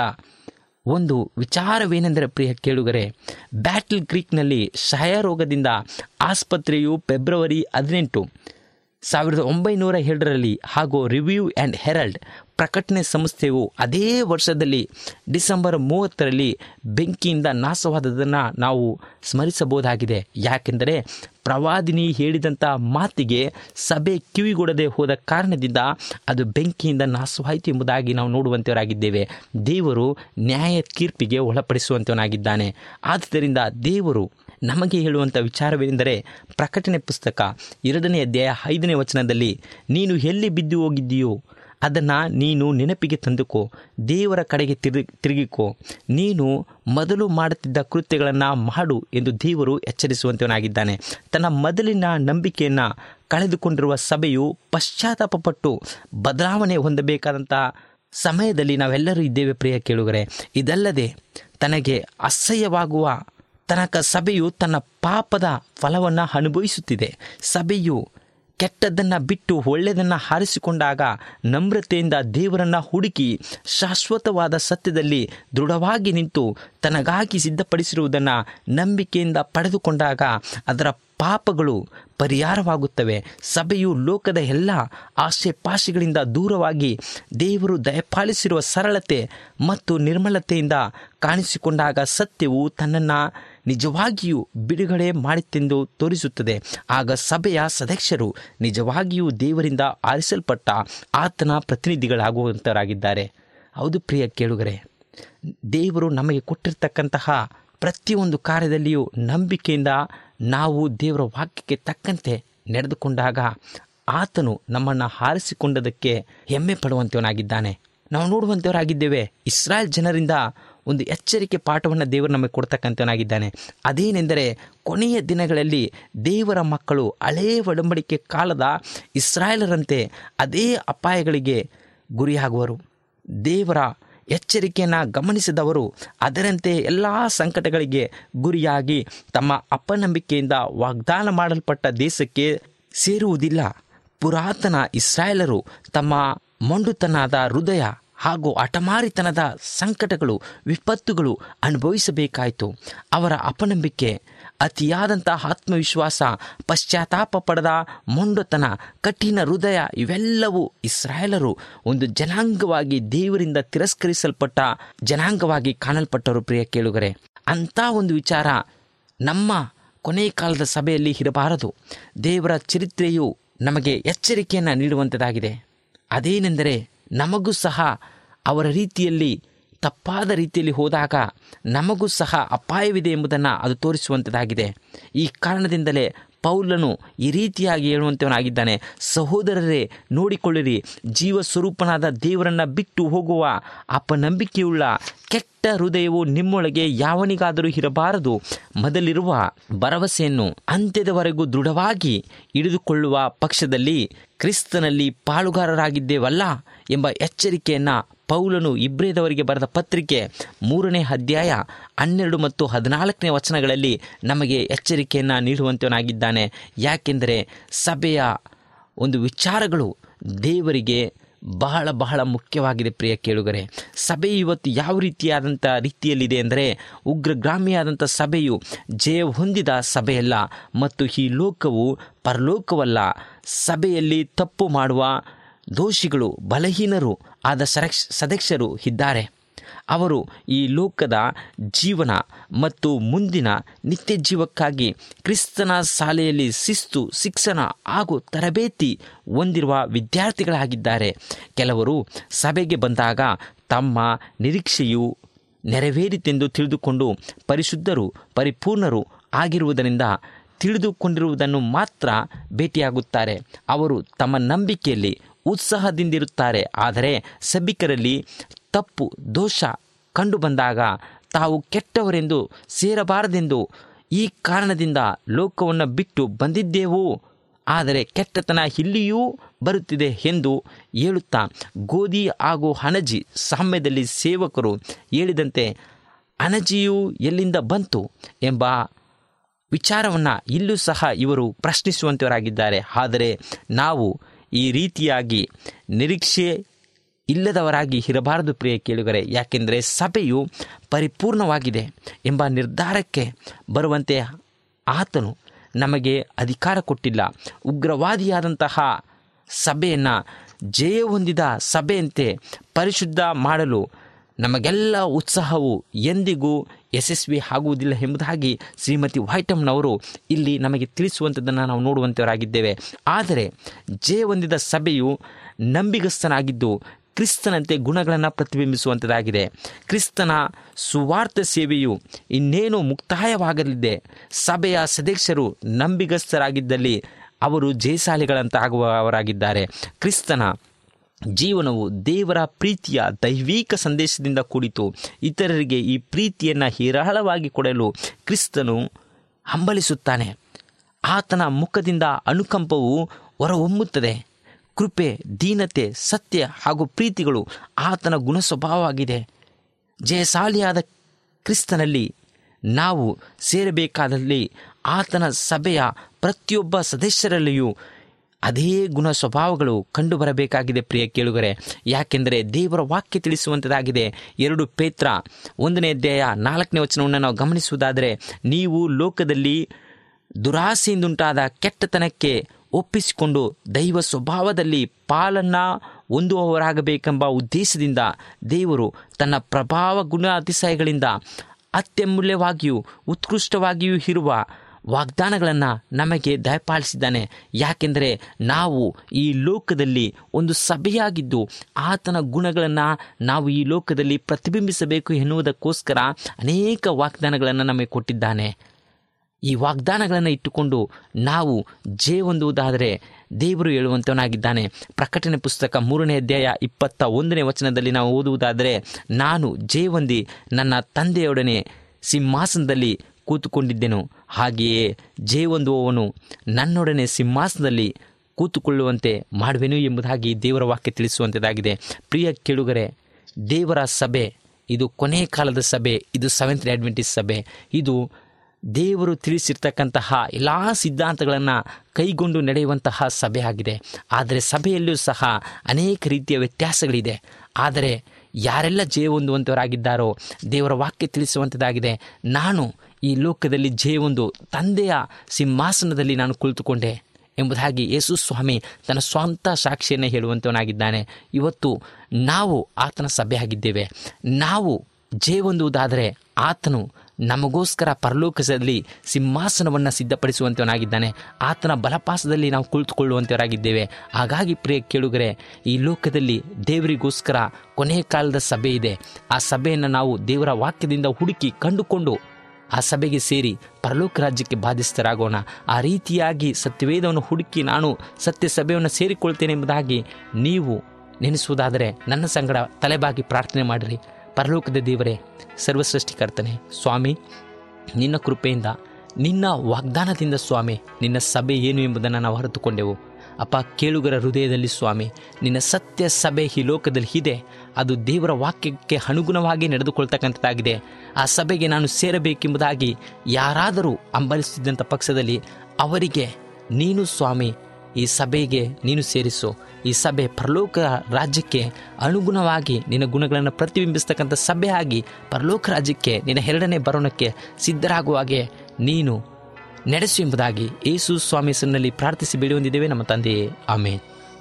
ಒಂದು ವಿಚಾರವೇನೆಂದರೆ ಪ್ರಿಯ ಕೇಳುಗರೆ ಬ್ಯಾಟಲ್ ಕ್ರೀಕ್ನಲ್ಲಿ ಕ್ಷಯರೋಗದಿಂದ ಆಸ್ಪತ್ರೆಯು ಫೆಬ್ರವರಿ ಹದಿನೆಂಟು ಸಾವಿರದ ಒಂಬೈನೂರ ಏಳರಲ್ಲಿ ಹಾಗೂ ರಿವ್ಯೂ ಆ್ಯಂಡ್ ಹೆರಲ್ಡ್ ಪ್ರಕಟಣೆ ಸಂಸ್ಥೆಯು ಅದೇ ವರ್ಷದಲ್ಲಿ ಡಿಸೆಂಬರ್ ಮೂವತ್ತರಲ್ಲಿ ಬೆಂಕಿಯಿಂದ ನಾಶವಾದದನ್ನು ನಾವು ಸ್ಮರಿಸಬಹುದಾಗಿದೆ ಯಾಕೆಂದರೆ ಪ್ರವಾದಿನಿ ಹೇಳಿದಂಥ ಮಾತಿಗೆ ಸಭೆ ಕಿವಿಗೊಡದೆ ಹೋದ ಕಾರಣದಿಂದ ಅದು ಬೆಂಕಿಯಿಂದ ನಾಶವಾಯಿತು ಎಂಬುದಾಗಿ ನಾವು ನೋಡುವಂಥವರಾಗಿದ್ದೇವೆ ದೇವರು ನ್ಯಾಯ ತೀರ್ಪಿಗೆ ಒಳಪಡಿಸುವಂಥವನಾಗಿದ್ದಾನೆ ಆದ್ದರಿಂದ ದೇವರು ನಮಗೆ ಹೇಳುವಂಥ ವಿಚಾರವೇನೆಂದರೆ ಪ್ರಕಟಣೆ ಪುಸ್ತಕ ಎರಡನೇ ಅಧ್ಯಾಯ ಐದನೇ ವಚನದಲ್ಲಿ ನೀನು ಎಲ್ಲಿ ಬಿದ್ದು ಹೋಗಿದ್ದೀಯೋ ಅದನ್ನು ನೀನು ನೆನಪಿಗೆ ತಂದುಕೋ ದೇವರ ಕಡೆಗೆ ತಿರುಗಿ ತಿರುಗಿಕೋ ನೀನು ಮೊದಲು ಮಾಡುತ್ತಿದ್ದ ಕೃತ್ಯಗಳನ್ನು ಮಾಡು ಎಂದು ದೇವರು ಎಚ್ಚರಿಸುವಂತವನಾಗಿದ್ದಾನೆ ತನ್ನ ಮೊದಲಿನ ನಂಬಿಕೆಯನ್ನು ಕಳೆದುಕೊಂಡಿರುವ ಸಭೆಯು ಪಶ್ಚಾತ್ತಾಪಪಟ್ಟು ಬದಲಾವಣೆ ಹೊಂದಬೇಕಾದಂಥ ಸಮಯದಲ್ಲಿ ನಾವೆಲ್ಲರೂ ಇದ್ದೇವೆ ಪ್ರಿಯ ಕೇಳುಗರೆ ಇದಲ್ಲದೆ ತನಗೆ ಅಸಹ್ಯವಾಗುವ ತನಕ ಸಭೆಯು ತನ್ನ ಪಾಪದ ಫಲವನ್ನು ಅನುಭವಿಸುತ್ತಿದೆ ಸಭೆಯು ಕೆಟ್ಟದ್ದನ್ನು ಬಿಟ್ಟು ಒಳ್ಳೆಯದನ್ನು ಹಾರಿಸಿಕೊಂಡಾಗ ನಮ್ರತೆಯಿಂದ ದೇವರನ್ನು ಹುಡುಕಿ ಶಾಶ್ವತವಾದ ಸತ್ಯದಲ್ಲಿ ದೃಢವಾಗಿ ನಿಂತು ತನಗಾಗಿ ಸಿದ್ಧಪಡಿಸಿರುವುದನ್ನು ನಂಬಿಕೆಯಿಂದ ಪಡೆದುಕೊಂಡಾಗ ಅದರ ಪಾಪಗಳು ಪರಿಹಾರವಾಗುತ್ತವೆ ಸಭೆಯು ಲೋಕದ ಎಲ್ಲ ಆಶೆ ಪಾಶೆಗಳಿಂದ ದೂರವಾಗಿ ದೇವರು ದಯಪಾಲಿಸಿರುವ ಸರಳತೆ ಮತ್ತು ನಿರ್ಮಲತೆಯಿಂದ ಕಾಣಿಸಿಕೊಂಡಾಗ ಸತ್ಯವು ತನ್ನನ್ನು ನಿಜವಾಗಿಯೂ ಬಿಡುಗಡೆ ಮಾಡಿತೆಂದು ತೋರಿಸುತ್ತದೆ ಆಗ ಸಭೆಯ ಸದಸ್ಯರು ನಿಜವಾಗಿಯೂ ದೇವರಿಂದ ಆರಿಸಲ್ಪಟ್ಟ ಆತನ ಪ್ರತಿನಿಧಿಗಳಾಗುವಂತರಾಗಿದ್ದಾರೆ ಹೌದು ಪ್ರಿಯ ಕೇಳುಗರೆ ದೇವರು ನಮಗೆ ಕೊಟ್ಟಿರ್ತಕ್ಕಂತಹ ಪ್ರತಿಯೊಂದು ಕಾರ್ಯದಲ್ಲಿಯೂ ನಂಬಿಕೆಯಿಂದ ನಾವು ದೇವರ ವಾಕ್ಯಕ್ಕೆ ತಕ್ಕಂತೆ ನಡೆದುಕೊಂಡಾಗ ಆತನು ನಮ್ಮನ್ನು ಹಾರಿಸಿಕೊಂಡದಕ್ಕೆ ಹೆಮ್ಮೆ ಪಡುವಂಥವನಾಗಿದ್ದಾನೆ ನಾವು ನೋಡುವಂಥವರಾಗಿದ್ದೇವೆ ಇಸ್ರಾಯೇಲ್ ಜನರಿಂದ ಒಂದು ಎಚ್ಚರಿಕೆ ಪಾಠವನ್ನು ದೇವರು ನಮಗೆ ಕೊಡ್ತಕ್ಕಂಥವನಾಗಿದ್ದಾನೆ ಅದೇನೆಂದರೆ ಕೊನೆಯ ದಿನಗಳಲ್ಲಿ ದೇವರ ಮಕ್ಕಳು ಹಳೆಯ ಒಡಂಬಡಿಕೆ ಕಾಲದ ಇಸ್ರಾಯೇಲರಂತೆ ಅದೇ ಅಪಾಯಗಳಿಗೆ ಗುರಿಯಾಗುವರು ದೇವರ ಎಚ್ಚರಿಕೆಯನ್ನು ಗಮನಿಸಿದವರು ಅದರಂತೆ ಎಲ್ಲ ಸಂಕಟಗಳಿಗೆ ಗುರಿಯಾಗಿ ತಮ್ಮ ಅಪನಂಬಿಕೆಯಿಂದ ವಾಗ್ದಾನ ಮಾಡಲ್ಪಟ್ಟ ದೇಶಕ್ಕೆ ಸೇರುವುದಿಲ್ಲ ಪುರಾತನ ಇಸ್ರಾಯೇಲರು ತಮ್ಮ ಮೊಂಡುತನದ ಹೃದಯ ಹಾಗೂ ಹಠಮಾರಿತನದ ಸಂಕಟಗಳು ವಿಪತ್ತುಗಳು ಅನುಭವಿಸಬೇಕಾಯಿತು ಅವರ ಅಪನಂಬಿಕೆ ಅತಿಯಾದಂಥ ಆತ್ಮವಿಶ್ವಾಸ ಪಶ್ಚಾತ್ತಾಪ ಪಡೆದ ಮೊಂಡತನ ಕಠಿಣ ಹೃದಯ ಇವೆಲ್ಲವೂ ಇಸ್ರಾಯೇಲರು ಒಂದು ಜನಾಂಗವಾಗಿ ದೇವರಿಂದ ತಿರಸ್ಕರಿಸಲ್ಪಟ್ಟ ಜನಾಂಗವಾಗಿ ಕಾಣಲ್ಪಟ್ಟರು ಪ್ರಿಯ ಕೇಳುಗರೆ ಅಂಥ ಒಂದು ವಿಚಾರ ನಮ್ಮ ಕೊನೆಯ ಕಾಲದ ಸಭೆಯಲ್ಲಿ ಇರಬಾರದು ದೇವರ ಚರಿತ್ರೆಯು ನಮಗೆ ಎಚ್ಚರಿಕೆಯನ್ನು ನೀಡುವಂಥದ್ದಾಗಿದೆ ಅದೇನೆಂದರೆ ನಮಗೂ ಸಹ ಅವರ ರೀತಿಯಲ್ಲಿ ತಪ್ಪಾದ ರೀತಿಯಲ್ಲಿ ಹೋದಾಗ ನಮಗೂ ಸಹ ಅಪಾಯವಿದೆ ಎಂಬುದನ್ನು ಅದು ತೋರಿಸುವಂಥದ್ದಾಗಿದೆ ಈ ಕಾರಣದಿಂದಲೇ ಪೌಲನು ಈ ರೀತಿಯಾಗಿ ಹೇಳುವಂಥವನಾಗಿದ್ದಾನೆ ಸಹೋದರರೇ ನೋಡಿಕೊಳ್ಳಿರಿ ಜೀವ ಸ್ವರೂಪನಾದ ದೇವರನ್ನು ಬಿಟ್ಟು ಹೋಗುವ ಅಪನಂಬಿಕೆಯುಳ್ಳ ಕೆಟ್ಟ ಹೃದಯವು ನಿಮ್ಮೊಳಗೆ ಯಾವನಿಗಾದರೂ ಇರಬಾರದು ಮೊದಲಿರುವ ಭರವಸೆಯನ್ನು ಅಂತ್ಯದವರೆಗೂ ದೃಢವಾಗಿ ಹಿಡಿದುಕೊಳ್ಳುವ ಪಕ್ಷದಲ್ಲಿ ಕ್ರಿಸ್ತನಲ್ಲಿ ಪಾಲುಗಾರರಾಗಿದ್ದೇವಲ್ಲ ಎಂಬ ಎಚ್ಚರಿಕೆಯನ್ನು ಪೌಲನು ಇಬ್ರೇದವರಿಗೆ ಬರೆದ ಪತ್ರಿಕೆ ಮೂರನೇ ಅಧ್ಯಾಯ ಹನ್ನೆರಡು ಮತ್ತು ಹದಿನಾಲ್ಕನೇ ವಚನಗಳಲ್ಲಿ ನಮಗೆ ಎಚ್ಚರಿಕೆಯನ್ನು ನೀಡುವಂತವನಾಗಿದ್ದಾನೆ ಯಾಕೆಂದರೆ ಸಭೆಯ ಒಂದು ವಿಚಾರಗಳು ದೇವರಿಗೆ ಬಹಳ ಬಹಳ ಮುಖ್ಯವಾಗಿದೆ ಪ್ರಿಯ ಕೇಳುಗರೆ ಸಭೆ ಇವತ್ತು ಯಾವ ರೀತಿಯಾದಂಥ ರೀತಿಯಲ್ಲಿದೆ ಅಂದರೆ ಉಗ್ರಗಾಮಿಯಾದಂಥ ಸಭೆಯು ಜಯ ಹೊಂದಿದ ಸಭೆಯಲ್ಲ ಮತ್ತು ಈ ಲೋಕವು ಪರಲೋಕವಲ್ಲ ಸಭೆಯಲ್ಲಿ ತಪ್ಪು ಮಾಡುವ ದೋಷಿಗಳು ಬಲಹೀನರು ಆದ ಸರಕ್ಷ ಸದಸ್ಯರು ಇದ್ದಾರೆ ಅವರು ಈ ಲೋಕದ ಜೀವನ ಮತ್ತು ಮುಂದಿನ ನಿತ್ಯ ಜೀವಕ್ಕಾಗಿ ಕ್ರಿಸ್ತನ ಶಾಲೆಯಲ್ಲಿ ಶಿಸ್ತು ಶಿಕ್ಷಣ ಹಾಗೂ ತರಬೇತಿ ಹೊಂದಿರುವ ವಿದ್ಯಾರ್ಥಿಗಳಾಗಿದ್ದಾರೆ ಕೆಲವರು ಸಭೆಗೆ ಬಂದಾಗ ತಮ್ಮ ನಿರೀಕ್ಷೆಯು ನೆರವೇರಿತೆಂದು ತಿಳಿದುಕೊಂಡು ಪರಿಶುದ್ಧರು ಪರಿಪೂರ್ಣರು ಆಗಿರುವುದರಿಂದ ತಿಳಿದುಕೊಂಡಿರುವುದನ್ನು ಮಾತ್ರ ಭೇಟಿಯಾಗುತ್ತಾರೆ ಅವರು ತಮ್ಮ ನಂಬಿಕೆಯಲ್ಲಿ ಉತ್ಸಾಹದಿಂದಿರುತ್ತಾರೆ ಆದರೆ ಸಭಿಕರಲ್ಲಿ ತಪ್ಪು ದೋಷ ಕಂಡುಬಂದಾಗ ತಾವು ಕೆಟ್ಟವರೆಂದು ಸೇರಬಾರದೆಂದು ಈ ಕಾರಣದಿಂದ ಲೋಕವನ್ನು ಬಿಟ್ಟು ಬಂದಿದ್ದೆವು ಆದರೆ ಕೆಟ್ಟತನ ಇಲ್ಲಿಯೂ ಬರುತ್ತಿದೆ ಎಂದು ಹೇಳುತ್ತಾ ಗೋಧಿ ಹಾಗೂ ಹಣಜಿ ಸಾಮ್ಯದಲ್ಲಿ ಸೇವಕರು ಹೇಳಿದಂತೆ ಅಣಜಿಯು ಎಲ್ಲಿಂದ ಬಂತು ಎಂಬ ವಿಚಾರವನ್ನು ಇಲ್ಲೂ ಸಹ ಇವರು ಪ್ರಶ್ನಿಸುವಂತವರಾಗಿದ್ದಾರೆ ಆದರೆ ನಾವು ಈ ರೀತಿಯಾಗಿ ನಿರೀಕ್ಷೆ ಇಲ್ಲದವರಾಗಿ ಇರಬಾರದು ಪ್ರಿಯ ಕೇಳುಗರೆ ಯಾಕೆಂದರೆ ಸಭೆಯು ಪರಿಪೂರ್ಣವಾಗಿದೆ ಎಂಬ ನಿರ್ಧಾರಕ್ಕೆ ಬರುವಂತೆ ಆತನು ನಮಗೆ ಅಧಿಕಾರ ಕೊಟ್ಟಿಲ್ಲ ಉಗ್ರವಾದಿಯಾದಂತಹ ಸಭೆಯನ್ನು ಜಯ ಹೊಂದಿದ ಸಭೆಯಂತೆ ಪರಿಶುದ್ಧ ಮಾಡಲು ನಮಗೆಲ್ಲ ಉತ್ಸಾಹವು ಎಂದಿಗೂ ಯಶಸ್ವಿ ಆಗುವುದಿಲ್ಲ ಎಂಬುದಾಗಿ ಶ್ರೀಮತಿ ವೈಟಮ್ನವರು ಇಲ್ಲಿ ನಮಗೆ ತಿಳಿಸುವಂಥದ್ದನ್ನು ನಾವು ನೋಡುವಂಥವರಾಗಿದ್ದೇವೆ ಆದರೆ ಜಯ ಹೊಂದಿದ ಸಭೆಯು ನಂಬಿಗಸ್ತನಾಗಿದ್ದು ಕ್ರಿಸ್ತನಂತೆ ಗುಣಗಳನ್ನು ಪ್ರತಿಬಿಂಬಿಸುವಂಥದ್ದಾಗಿದೆ ಕ್ರಿಸ್ತನ ಸುವಾರ್ಥ ಸೇವೆಯು ಇನ್ನೇನು ಮುಕ್ತಾಯವಾಗಲಿದೆ ಸಭೆಯ ಸದಸ್ಯರು ನಂಬಿಗಸ್ತರಾಗಿದ್ದಲ್ಲಿ ಅವರು ಜಯಶಾಲಿಗಳಂತಾಗುವವರಾಗಿದ್ದಾರೆ ಕ್ರಿಸ್ತನ ಜೀವನವು ದೇವರ ಪ್ರೀತಿಯ ದೈವಿಕ ಸಂದೇಶದಿಂದ ಕೂಡಿತು ಇತರರಿಗೆ ಈ ಪ್ರೀತಿಯನ್ನು ಹೇರಳವಾಗಿ ಕೊಡಲು ಕ್ರಿಸ್ತನು ಹಂಬಲಿಸುತ್ತಾನೆ ಆತನ ಮುಖದಿಂದ ಅನುಕಂಪವು ಹೊರಹೊಮ್ಮುತ್ತದೆ ಕೃಪೆ ದೀನತೆ ಸತ್ಯ ಹಾಗೂ ಪ್ರೀತಿಗಳು ಆತನ ಗುಣ ಸ್ವಭಾವವಾಗಿದೆ ಜಯಶಾಲಿಯಾದ ಕ್ರಿಸ್ತನಲ್ಲಿ ನಾವು ಸೇರಬೇಕಾದಲ್ಲಿ ಆತನ ಸಭೆಯ ಪ್ರತಿಯೊಬ್ಬ ಸದಸ್ಯರಲ್ಲಿಯೂ ಅದೇ ಗುಣ ಸ್ವಭಾವಗಳು ಕಂಡುಬರಬೇಕಾಗಿದೆ ಪ್ರಿಯ ಕೇಳುಗರೆ ಯಾಕೆಂದರೆ ದೇವರ ವಾಕ್ಯ ತಿಳಿಸುವಂಥದ್ದಾಗಿದೆ ಎರಡು ಪೇತ್ರ ಒಂದನೇ ಅಧ್ಯಾಯ ನಾಲ್ಕನೇ ವಚನವನ್ನು ನಾವು ಗಮನಿಸುವುದಾದರೆ ನೀವು ಲೋಕದಲ್ಲಿ ದುರಾಸೆಯಿಂದುಂಟಾದ ಕೆಟ್ಟತನಕ್ಕೆ ಒಪ್ಪಿಸಿಕೊಂಡು ದೈವ ಸ್ವಭಾವದಲ್ಲಿ ಪಾಲನ್ನ ಹೊಂದುವವರಾಗಬೇಕೆಂಬ ಉದ್ದೇಶದಿಂದ ದೇವರು ತನ್ನ ಪ್ರಭಾವ ಗುಣ ಅತಿಶಯಗಳಿಂದ ಅತ್ಯಮೂಲ್ಯವಾಗಿಯೂ ಉತ್ಕೃಷ್ಟವಾಗಿಯೂ ಇರುವ ವಾಗ್ದಾನಗಳನ್ನು ನಮಗೆ ದಯಪಾಲಿಸಿದ್ದಾನೆ ಯಾಕೆಂದರೆ ನಾವು ಈ ಲೋಕದಲ್ಲಿ ಒಂದು ಸಭೆಯಾಗಿದ್ದು ಆತನ ಗುಣಗಳನ್ನು ನಾವು ಈ ಲೋಕದಲ್ಲಿ ಪ್ರತಿಬಿಂಬಿಸಬೇಕು ಎನ್ನುವುದಕ್ಕೋಸ್ಕರ ಅನೇಕ ವಾಗ್ದಾನಗಳನ್ನು ನಮಗೆ ಕೊಟ್ಟಿದ್ದಾನೆ ಈ ವಾಗ್ದಾನಗಳನ್ನು ಇಟ್ಟುಕೊಂಡು ನಾವು ಜೇ ಹೊಂದುವುದಾದರೆ ದೇವರು ಹೇಳುವಂತವನಾಗಿದ್ದಾನೆ ಪ್ರಕಟಣೆ ಪುಸ್ತಕ ಮೂರನೇ ಅಧ್ಯಾಯ ಇಪ್ಪತ್ತ ಒಂದನೇ ವಚನದಲ್ಲಿ ನಾವು ಓದುವುದಾದರೆ ನಾನು ಜೇ ಹೊಂದಿ ನನ್ನ ತಂದೆಯೊಡನೆ ಸಿಂಹಾಸನದಲ್ಲಿ ಕೂತುಕೊಂಡಿದ್ದೆನು ಹಾಗೆಯೇ ಜೇ ಹೊಂದುವವನು ನನ್ನೊಡನೆ ಸಿಂಹಾಸನದಲ್ಲಿ ಕೂತುಕೊಳ್ಳುವಂತೆ ಮಾಡುವೆನು ಎಂಬುದಾಗಿ ದೇವರ ವಾಕ್ಯ ತಿಳಿಸುವಂಥದ್ದಾಗಿದೆ ಪ್ರಿಯ ಕೆಳುಗರೆ ದೇವರ ಸಭೆ ಇದು ಕೊನೆಯ ಕಾಲದ ಸಭೆ ಇದು ಸೆವೆಂತ್ ಅಡ್ವೆಂಟಿಸ್ ಸಭೆ ಇದು ದೇವರು ತಿಳಿಸಿರ್ತಕ್ಕಂತಹ ಎಲ್ಲ ಸಿದ್ಧಾಂತಗಳನ್ನು ಕೈಗೊಂಡು ನಡೆಯುವಂತಹ ಸಭೆ ಆಗಿದೆ ಆದರೆ ಸಭೆಯಲ್ಲೂ ಸಹ ಅನೇಕ ರೀತಿಯ ವ್ಯತ್ಯಾಸಗಳಿದೆ ಆದರೆ ಯಾರೆಲ್ಲ ಜಯ ಹೊಂದುವಂಥವರಾಗಿದ್ದಾರೋ ದೇವರ ವಾಕ್ಯ ತಿಳಿಸುವಂಥದ್ದಾಗಿದೆ ನಾನು ಈ ಲೋಕದಲ್ಲಿ ಜಯ ಒಂದು ತಂದೆಯ ಸಿಂಹಾಸನದಲ್ಲಿ ನಾನು ಕುಳಿತುಕೊಂಡೆ ಎಂಬುದಾಗಿ ಯೇಸು ಸ್ವಾಮಿ ತನ್ನ ಸ್ವಂತ ಸಾಕ್ಷಿಯನ್ನು ಹೇಳುವಂಥವನಾಗಿದ್ದಾನೆ ಇವತ್ತು ನಾವು ಆತನ ಸಭೆಯಾಗಿದ್ದೇವೆ ನಾವು ಜಯ ಹೊಂದುವುದಾದರೆ ಆತನು ನಮಗೋಸ್ಕರ ಪರಲೋಕದಲ್ಲಿ ಸಿಂಹಾಸನವನ್ನು ಸಿದ್ಧಪಡಿಸುವಂತವನಾಗಿದ್ದಾನೆ ಆತನ ಬಲಪಾಸದಲ್ಲಿ ನಾವು ಕುಳಿತುಕೊಳ್ಳುವಂತವರಾಗಿದ್ದೇವೆ ಹಾಗಾಗಿ ಪ್ರಿಯ ಕೇಳುಗರೆ ಈ ಲೋಕದಲ್ಲಿ ದೇವರಿಗೋಸ್ಕರ ಕೊನೆಯ ಕಾಲದ ಸಭೆ ಇದೆ ಆ ಸಭೆಯನ್ನು ನಾವು ದೇವರ ವಾಕ್ಯದಿಂದ ಹುಡುಕಿ ಕಂಡುಕೊಂಡು ಆ ಸಭೆಗೆ ಸೇರಿ ಪರಲೋಕ ರಾಜ್ಯಕ್ಕೆ ಬಾಧಿಸ್ತರಾಗೋಣ ಆ ರೀತಿಯಾಗಿ ಸತ್ಯವೇದವನ್ನು ಹುಡುಕಿ ನಾನು ಸತ್ಯ ಸಭೆಯನ್ನು ಸೇರಿಕೊಳ್ತೇನೆ ಎಂಬುದಾಗಿ ನೀವು ನೆನೆಸುವುದಾದರೆ ನನ್ನ ಸಂಗಡ ತಲೆಬಾಗಿ ಪ್ರಾರ್ಥನೆ ಮಾಡಿರಿ ಪರಲೋಕದ ದೇವರೇ ಸರ್ವಸೃಷ್ಟಿಕರ್ತನೆ ಸ್ವಾಮಿ ನಿನ್ನ ಕೃಪೆಯಿಂದ ನಿನ್ನ ವಾಗ್ದಾನದಿಂದ ಸ್ವಾಮಿ ನಿನ್ನ ಸಭೆ ಏನು ಎಂಬುದನ್ನು ನಾವು ಅರಿತುಕೊಂಡೆವು ಅಪ್ಪ ಕೇಳುಗರ ಹೃದಯದಲ್ಲಿ ಸ್ವಾಮಿ ನಿನ್ನ ಸತ್ಯ ಸಭೆ ಈ ಲೋಕದಲ್ಲಿ ಇದೆ ಅದು ದೇವರ ವಾಕ್ಯಕ್ಕೆ ಅನುಗುಣವಾಗಿ ನಡೆದುಕೊಳ್ತಕ್ಕಂಥದ್ದಾಗಿದೆ ಆ ಸಭೆಗೆ ನಾನು ಸೇರಬೇಕೆಂಬುದಾಗಿ ಯಾರಾದರೂ ಹಂಬಲಿಸುತ್ತಿದ್ದಂಥ ಪಕ್ಷದಲ್ಲಿ ಅವರಿಗೆ ನೀನು ಸ್ವಾಮಿ ಈ ಸಭೆಗೆ ನೀನು ಸೇರಿಸು ಈ ಸಭೆ ಪರಲೋಕ ರಾಜ್ಯಕ್ಕೆ ಅನುಗುಣವಾಗಿ ನಿನ್ನ ಗುಣಗಳನ್ನು ಪ್ರತಿಬಿಂಬಿಸ್ತಕ್ಕಂಥ ಸಭೆ ಆಗಿ ಪರಲೋಕ ರಾಜ್ಯಕ್ಕೆ ನಿನ್ನ ಎರಡನೇ ಬರೋಣಕ್ಕೆ ಸಿದ್ಧರಾಗುವ ಹಾಗೆ ನೀನು ನಡೆಸು ಎಂಬುದಾಗಿ ಯೇಸು ಸ್ವಾಮಿ ಹೆಸರಿನಲ್ಲಿ ಪ್ರಾರ್ಥಿಸಿ ಬೇಡಿ ಹೊಂದಿದ್ದೇವೆ ನಮ್ಮ ತಂದೆಯೇ ಆಮೇಲೆ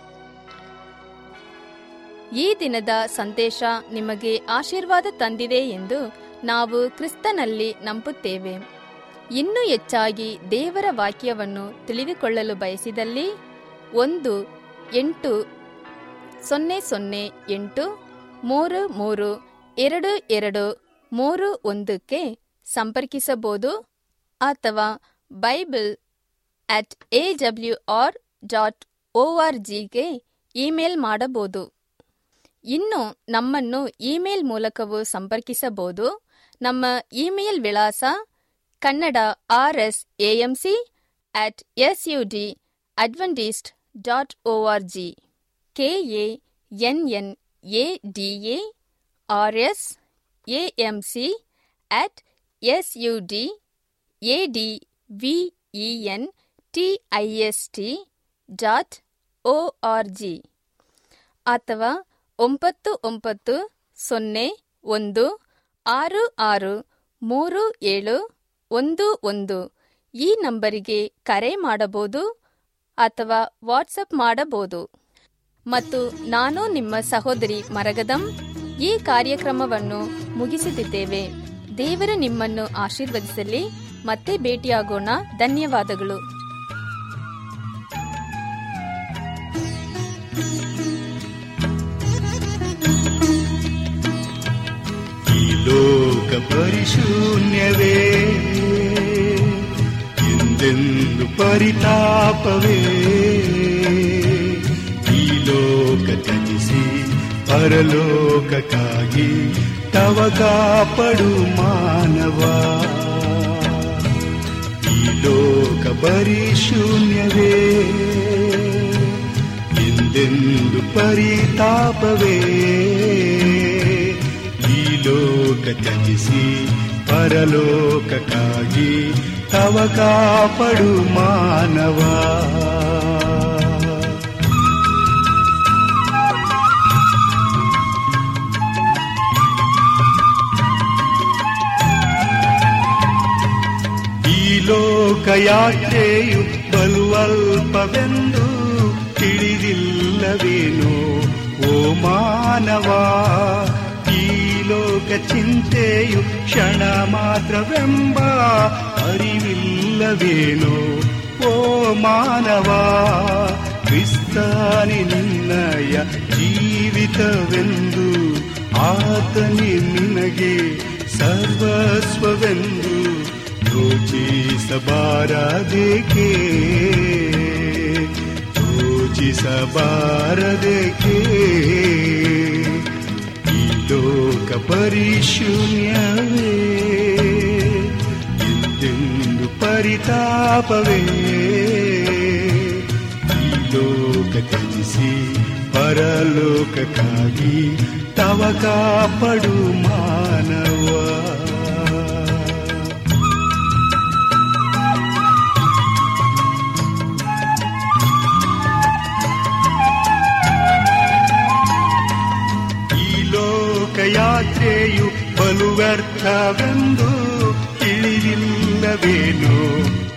ಈ ದಿನದ ಸಂದೇಶ ನಿಮಗೆ ಆಶೀರ್ವಾದ ತಂದಿದೆ ಎಂದು ನಾವು ಕ್ರಿಸ್ತನಲ್ಲಿ ನಂಬುತ್ತೇವೆ ಇನ್ನೂ ಹೆಚ್ಚಾಗಿ ದೇವರ ವಾಕ್ಯವನ್ನು ತಿಳಿದುಕೊಳ್ಳಲು ಬಯಸಿದಲ್ಲಿ ಒಂದು ಎಂಟು ಸೊನ್ನೆ ಸೊನ್ನೆ ಎಂಟು ಮೂರು ಮೂರು ಎರಡು ಎರಡು ಮೂರು ಒಂದಕ್ಕೆ ಸಂಪರ್ಕಿಸಬಹುದು ಅಥವಾ Bible at A W R dot O R ಜಿಗೆ ಇಮೇಲ್ ಮಾಡಬಹುದು ಇನ್ನು ನಮ್ಮನ್ನು ಇಮೇಲ್ ಮೂಲಕವೂ ಸಂಪರ್ಕಿಸಬಹುದು ನಮ್ಮ ಇಮೇಲ್ ವಿಳಾಸ Kannada R S AMC at S U D Adventist dot O R G K A N N A D A R S AMC at S U D A D V E N T I S T dot O R G ಅಥವಾ ಒಂಬತ್ತು ಒಂಬತ್ತು ಸೊನ್ನೆ ಒಂದು ಆರು ಆರು ಮೂರು ಏಳು ಒಂದು ಒಂದು ಈ ನಂಬರಿಗೆ ಕರೆ ಮಾಡಬಹುದು ಅಥವಾ ವಾಟ್ಸಪ್ ಮಾಡಬಹುದು ಮತ್ತು ನಾನು ನಿಮ್ಮ ಸಹೋದರಿ ಮರಗದಂ ಈ ಕಾರ್ಯಕ್ರಮವನ್ನು ಮುಗಿಸುತ್ತಿದ್ದೇವೆ ದೇವರು ನಿಮ್ಮನ್ನು ಆಶೀರ್ವದಿಸಲಿ ಮತ್ತೆ ಭೇಟಿಯಾಗೋಣ ಧನ್ಯವಾದಗಳು ಈ ಲೋಕ ಪರಿಶೂನ್ಯವೇ ಎಂದೆಂದು ಪರಿತಾಪವೇ ಈ ಲೋಕ ತ್ಯಜಿಸಿ ಪರಲೋಕಕ್ಕಾಗಿ ತವ ಕಾಪಡು ಮಾನವ ಈ ಲೋಕ ಪರಿಶೂನ್ಯವೇ ಎಂದೆಂದು ಪರಿತಾಪವೇ ಈ ಲೋಕ ತ್ಯಜಿಸಿ ಪರಲೋಕಕ್ಕಾಗಿ ತವ ಕಾಪಡು ಮಾನವ ಈ ಲೋಕಯಾತ್ರೆಯು ಬಲುವಲ್ಪವೆಂದು ತಿಳಿದಿಲ್ಲವೇನೋ ಓ ಮಾನವ ಈ ಲೋಕ ಚಿಂತೆಯು ಕ್ಷಣ ಮಾತ್ರವೆಂಬ ಅರಿವಿಲ್ಲವೇನೋ ಓ ಮಾನವ ಕ್ರಿಸ್ತಾನಿ ನಿನ್ನಯ ಜೀವಿತವೆಂದು ಆತನಿ ನಿನಗೆ ಸರ್ವಸ್ವವೆಂದು ಯೋಚಿಸಬಾರದೇಕೆ ಯೋಚಿಸಬಾರದೇಕೆ ಈ ಲೋಕ ಪರಿಶೂನ್ಯವೇ ಎಂದೆಂದು ಪರಿತಾಪವೇ ಈ ಲೋಕ ತ್ಯಜಿಸಿ ಪರಲೋಕಕ್ಕಾಗಿ ತವ ಕಾಪಡು ಮಾನವ ಈ ಲೋಕಯಾತ್ರೆಯು ಬಲು ವ್ಯರ್ಥವೆಂದು ತಿಳಿದಿಲ್ಲವೇನೋ